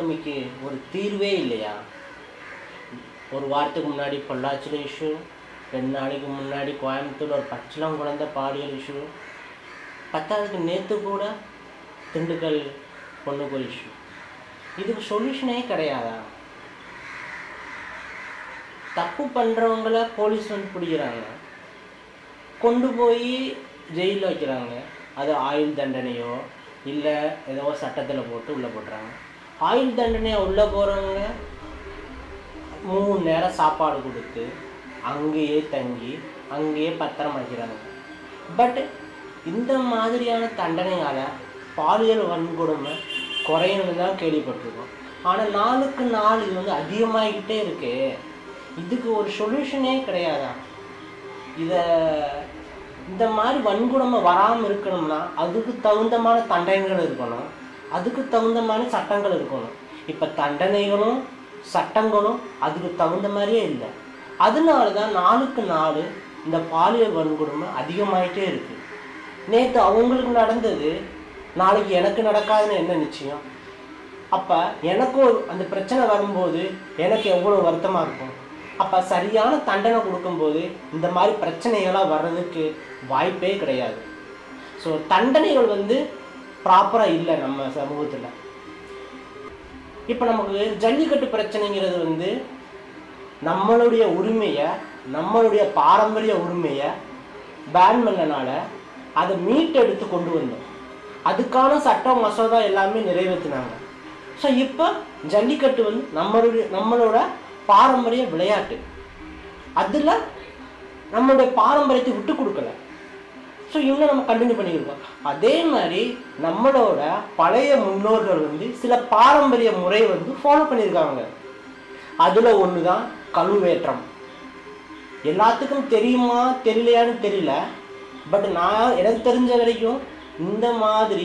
வன்கொடுமைக்கு ஒரு தீர்வே இல்லையா ஒரு வாரத்துக்கு முன்னாடி பொள்ளாச்சியில் இஷ்யூ ரெண்டு நாளைக்கு முன்னாடி கோயம்புத்தூர் ஒரு பச்சிலம் குழந்த பாலியல் இஷ்யூ பத்தாவதுக்கு நேற்று கூட திண்டுக்கல் பொண்ணுக்கு ஒரு இஷ்யூ இதுக்கு சொல்யூஷனே கிடையாதா தப்பு பண்ணுறவங்கள போலீஸ் வந்து பிடிக்கிறாங்க கொண்டு போய் ஜெயிலில் வைக்கிறாங்க அது ஆயுள் தண்டனையோ இல்லை ஏதோ சட்டத்தில் போட்டு உள்ளே போட்டுறாங்க ஆயுள் தண்டனையாக உள்ளே போகிறவங்க மூணு நேரம் சாப்பாடு கொடுத்து அங்கேயே தங்கி அங்கேயே பத்திரம் வைக்கிறாங்க பட் இந்த மாதிரியான தண்டனையால் பாலியல் வன்கொடுமை குறையணும்னு தான் கேள்விப்பட்டிருக்கோம் ஆனால் நாளுக்கு நாள் இது வந்து அதிகமாகிக்கிட்டே இருக்கு இதுக்கு ஒரு சொல்யூஷனே கிடையாதா இதை இந்த மாதிரி வன்கொடுமை வராமல் இருக்கணும்னா அதுக்கு தகுந்தமான தண்டனைகள் இருக்கணும் அதுக்கு தகுந்தமான சட்டங்கள் இருக்கணும் இப்போ தண்டனைகளும் சட்டங்களும் அதுக்கு தகுந்த மாதிரியே இல்லை அதனால தான் நாளுக்கு நாள் இந்த பாலியல் வன்கொடுமை அதிகமாயிட்டே இருக்கு நேற்று அவங்களுக்கு நடந்தது நாளைக்கு எனக்கு நடக்காதுன்னு என்ன நிச்சயம் அப்போ எனக்கும் ஒரு- அந்த பிரச்சனை வரும்போது எனக்கு எவ்வளோ வருத்தமாக இருக்கும் அப்போ சரியான தண்டனை கொடுக்கும்போது இந்த மாதிரி பிரச்சனைகளாக வர்றதுக்கு வாய்ப்பே கிடையாது ஸோ தண்டனைகள் வந்து ப்ராப்பராக இல்லை நம்ம சமூகத்தில் இப்போ நமக்கு ஜல்லிக்கட்டு பிரச்சனைங்கிறது வந்து நம்மளுடைய உரிமையை நம்மளுடைய பாரம்பரிய உரிமையை பேன் பண்ணனால அதை மீட்டெடுத்து கொண்டு வந்தோம் அதுக்கான சட்ட மசோதா எல்லாமே நிறைவேற்றினாங்க ஸோ இப்போ ஜல்லிக்கட்டு வந்து நம்மளுடைய நம்மளோட பாரம்பரிய விளையாட்டு அதில் நம்மளுடைய பாரம்பரியத்தை விட்டு கொடுக்கல ஸோ இன்னும் நம்ம கண்டினியூ பண்ணியிருக்கோம் அதே மாதிரி நம்மளோட பழைய முன்னோர்கள் வந்து சில பாரம்பரிய முறை வந்து ஃபாலோ பண்ணியிருக்காங்க அதில் ஒன்று தான் கழுவேற்றம் எல்லாத்துக்கும் தெரியுமா தெரியலையான்னு தெரியல பட் நான் எனக்கு தெரிஞ்ச வரைக்கும் இந்த மாதிரி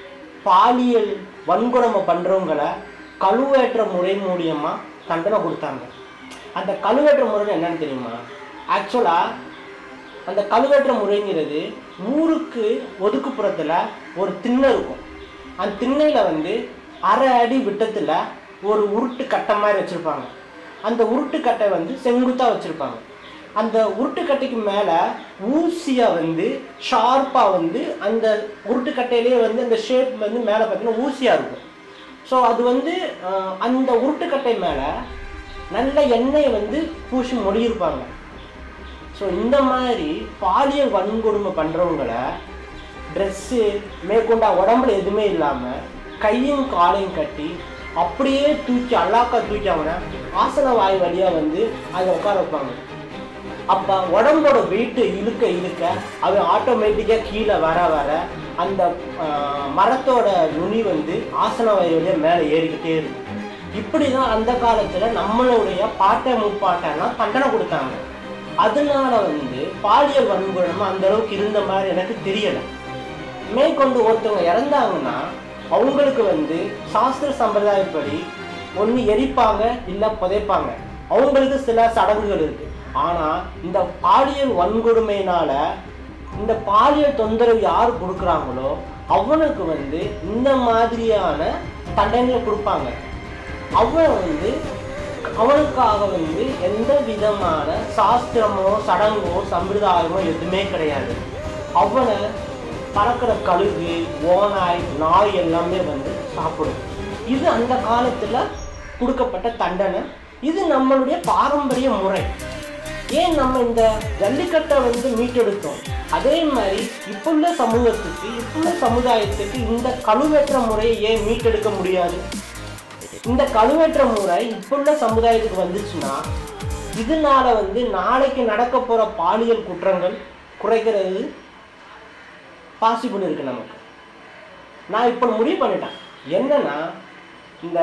பாலியல் வன்கொடுமை பண்ணுறவங்கள கழுவேற்ற முறை மூலியமாக தண்டனை கொடுத்தாங்க அந்த கழுவேற்ற முறை என்னன்னு தெரியுமா ஆக்சுவலாக அந்த கழுவேற்ற முறைங்கிறது ஊருக்கு ஒதுக்குப்புறத்தில் ஒரு திண்ணை இருக்கும் அந்த திண்ணையில் வந்து அரை அடி விட்டத்தில் ஒரு உருட்டு கட்டை மாதிரி வச்சுருப்பாங்க அந்த உருட்டு கட்டை வந்து செங்குத்தாக வச்சுருப்பாங்க அந்த உருட்டுக்கட்டைக்கு மேலே ஊசியாக வந்து ஷார்ப்பாக வந்து அந்த உருட்டுக்கட்டையிலேயே வந்து அந்த ஷேப் வந்து மேலே பார்த்தீங்கன்னா ஊசியாக இருக்கும் ஸோ அது வந்து அஹ், அந்த உருட்டுக்கட்டை மேலே நல்ல எண்ணெயை வந்து பூசி மொழியிருப்பாங்க ஸோ இந்த மாதிரி பாலியல் வன்கொடுமை பண்ணுறவங்கள ட்ரெஸ்ஸு மேற்கொண்டா உடம்புல எதுவுமே இல்லாமல் கையும் காலையும் கட்டி அப்படியே தூக்கி அல்லாக்கா தூக்கி அவனை ஆசன வாய் வழியாக வந்து அதை உட்கார வைப்பாங்க அப்போ உடம்போட வெயிட்டு இழுக்க இழுக்க அவன் ஆட்டோமேட்டிக்காக கீழே வர வர அந்த ஆஹ், மரத்தோட நுனி வந்து ஆசன வாய் வழியாக மேலே ஏறிக்கிட்டே இருக்கும் இப்படி தான் அந்த காலத்தில் நம்மளுடைய பாட்டை முப்பாட்டெல்லாம் தண்டனை கொடுத்தாங்க அதனால வந்து பாலியல் வன்கொடுமை அந்த அளவுக்கு இருந்த மாதிரி எனக்கு தெரியலை மேற்கொண்டு ஒருத்தவங்க இறந்தாங்கன்னா அவங்களுக்கு வந்து சாஸ்திர சம்பிரதாயப்படி ஒன்று எரிப்பாங்க இல்லை புதைப்பாங்க அவங்களுக்கு சில சடங்குகள் இருக்கு ஆனால் இந்த பாலியல் வன்கொடுமையினால இந்த பாலியல் தொந்தரவு யார் கொடுக்குறாங்களோ அவனுக்கு வந்து இந்த மாதிரியான தண்டனை கொடுப்பாங்க அவன் வந்து அவனுக்காக வந்து எந்த விதமான சாஸ்திரமோ சடங்கோ சம்பிரதாயமோ எதுவுமே கிடையாது அவனை பறக்கிற கழுகு ஓநாய் நாய் எல்லாமே வந்து சாப்பிடும் இது அந்த காலத்துல கொடுக்கப்பட்ட தண்டனை இது நம்மளுடைய பாரம்பரிய முறை ஏன் நம்ம இந்த ஜல்லிக்கட்டை வந்து மீட்டெடுத்தோம் அதே மாதிரி இப்புள்ள சமூகத்துக்கு இப்புள்ள சமுதாயத்துக்கு இந்த கழுவேற்ற முறையை ஏன் மீட்டெடுக்க முடியாது இந்த கழுவேற்ற முறை இப்புள்ள சமுதாயத்துக்கு வந்துச்சுன்னா இதனால வந்து நாளைக்கு நடக்க போற பாலியல் குற்றங்கள் குறைக்கிறது பாசிபிள் இருக்கு நமக்கு நான் இப்போ முடிவு பண்ணிட்டேன் என்னன்னா இந்த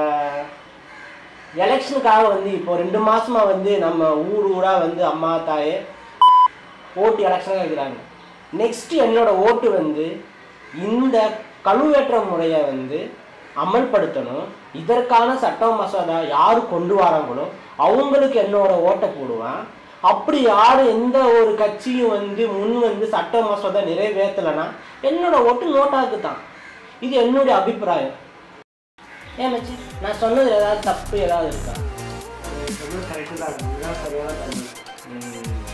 எலெக்ஷனுக்காக வந்து இப்போ ரெண்டு மாசமா வந்து நம்ம ஊர் ஊரா வந்து அம்மா தாயே ஓட்டு எலெக்ஷனாக வைக்கிறாங்க நெக்ஸ்ட் என்னோட ஓட்டு வந்து இந்த கழுவேற்ற முறையை வந்து அமல்படுத்தணும் இதற்கான சட்ட மசோதா யார் கொண்டு வராங்களோ அவங்களுக்கு என்னோட ஓட்டை போடுவேன் அப்படி யார் எந்த ஒரு கட்சியும் வந்து முன் வந்து சட்ட மசோதா நிறைவேற்றலைன்னா என்னோட ஓட்டு நோட்டாக்கு தான் இது என்னுடைய அபிப்பிராயம் ஏன் மச்சி நான் சொன்னது ஏதாவது தப்பு ஏதாவது இருக்கா சொன்னது கரெக்டு தான் இதுதான் சரியான தண்ணி ம்.